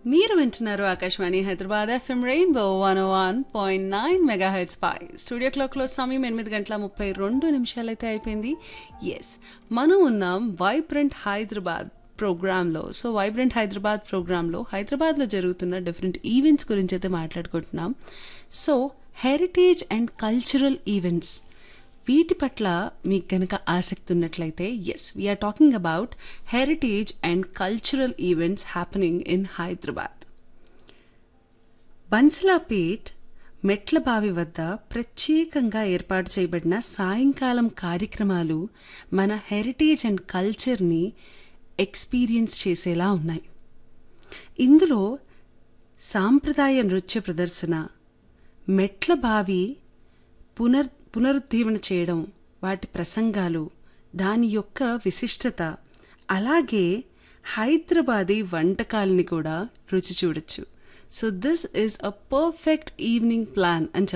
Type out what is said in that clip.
మీరు వింటున్నారు Akashvani Hyderabad FM Rainbow one one point nine mega hits పై స్టూడియో క్లాక్లో సమయం ఎనిమిది గంటల ముప్పై రెండు నిమిషాలైతే అయిపోయింది ఎస్ మనం ఉన్నాం వైబ్రెంట్ హైదరాబాద్ ప్రోగ్రాంలో సో వైబ్రెంట్ హైదరాబాద్ ప్రోగ్రాంలో హైదరాబాద్లో జరుగుతున్న డిఫరెంట్ ఈవెంట్స్ గురించి అయితే మాట్లాడుకుంటున్నాం so heritage and cultural events వీటి పట్ల మీకు కనుక ఆసక్తి ఉన్నట్లయితే yes we're talking about heritage and cultural events happening in Hyderabad Bansilalpet మెట్ల బావి వద్ద ప్రత్యేకంగా ఏర్పాటు చేయబడిన సాయంకాలం కార్యక్రమాలు మన హెరిటేజ్ అండ్ కల్చర్ని ఎక్స్పీరియన్స్ చేసేలా ఉన్నాయి ఇందులో సాంప్రదాయ నృత్య ప్రదర్శన మెట్ల బావి పునర్ పునరుద్దీవన చేయడం వాటి ప్రసంగాలు దాని యొక్క విశిష్టత అలాగే హైదరాబాదీ వంటకాలని కూడా రుచి చూడొచ్చు so this is a perfect evening plan అని